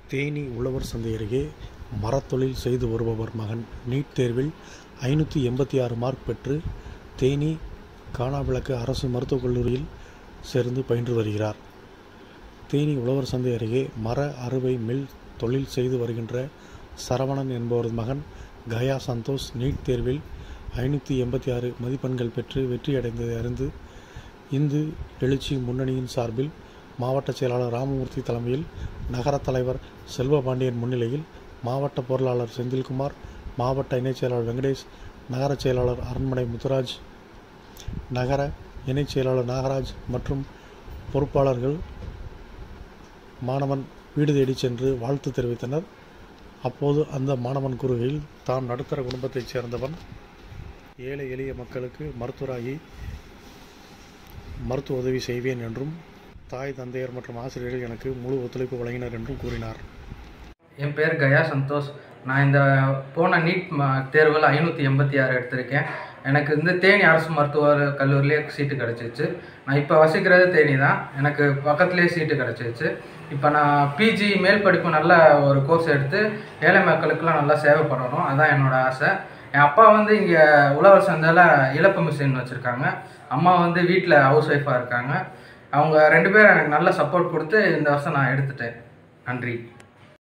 தேனி உழவர் சந்தை அருகே மரத்தொழில் செய்து வருபவர் மகன் நீட் தேர்வில் ஐநூற்றி எண்பத்தி ஆறு மார்க் பெற்று தேனி கானாவிளக்கு அரசு மருத்துவக் கல்லூரியில் சேர்ந்து பயின்று வருகிறார் தேனி உழவர் சந்தை அருகே மர அறுவை மில் தொழில் செய்து வருகின்ற சரவணன் என்பவரது மகன் கயா சந்தோஷ் நீட் தேர்வில் ஐநூற்றி எண்பத்தி ஆறு மதிப்பெண்கள் பெற்று வெற்றியடைந்ததை அறிந்து இந்து எழுச்சி முன்னணியின் சார்பில் மாவட்ட செயலாளர் ராமமூர்த்தி தலைமையில் நகர தலைவர் செல்வபாண்டியன் முன்னிலையில் மாவட்ட பொருளாளர் செந்தில்குமார் மாவட்ட இணைச் செயலாளர் வெங்கடேஷ் நகர செயலாளர் அரண்மனை முத்துராஜ் நகர இணைச் செயலாளர் நாகராஜ் மற்றும் பொறுப்பாளர்கள் மாணவன் வீடு தேடி சென்று வாழ்த்து தெரிவித்தனர் அப்போது அந்த மாணவன் கூறுகையில் தான் நடுத்தர குடும்பத்தைச் சேர்ந்தவன் ஏழை எளிய மக்களுக்கு மருத்துவராகி மருத்துவ உதவி செய்வேன் என்றும் தாய் தந்தையர் மற்றும் ஆசிரியர்கள் எனக்கு முழு ஒத்துழைப்பு வழங்கினர் என்றும் கூறினார் என் பேர் கயா சந்தோஷ் நான் இந்த போன நீட் ம- தேர்வில் ஐநூற்றி எண்பத்தி ஆறு எடுத்திருக்கேன் எனக்கு வந்து தேனி அரசு மருத்துவர் கல்லூரியிலே சீட்டு கிடச்சிச்சு நான் இப்போ வசிக்கிறது தேனி தான் எனக்கு பக்கத்துலேயே சீட்டு கிடச்சிச்சு இப்போ நான் பிஜி மேல் படிப்பு நல்ல ஒரு கோர்ஸ் எடுத்து ஏழை மக்களுக்கெல்லாம் நல்லா சேவை பண்ணணும் அதான் என்னோட ஆசை என் அப்பா வந்து இங்கே உழவர் சந்தையில் இழப்பு மிஷின் வச்சுருக்காங்க அம்மா வந்து வீட்டில் ஹவுஸ் ஒய்ஃபாக இருக்காங்க அவங்க ரெண்டு பேரும் எனக்கு நல்ல சப்போர்ட் கொடுத்து இந்த வருஷம் நான் எடுத்துட்டேன் நன்றி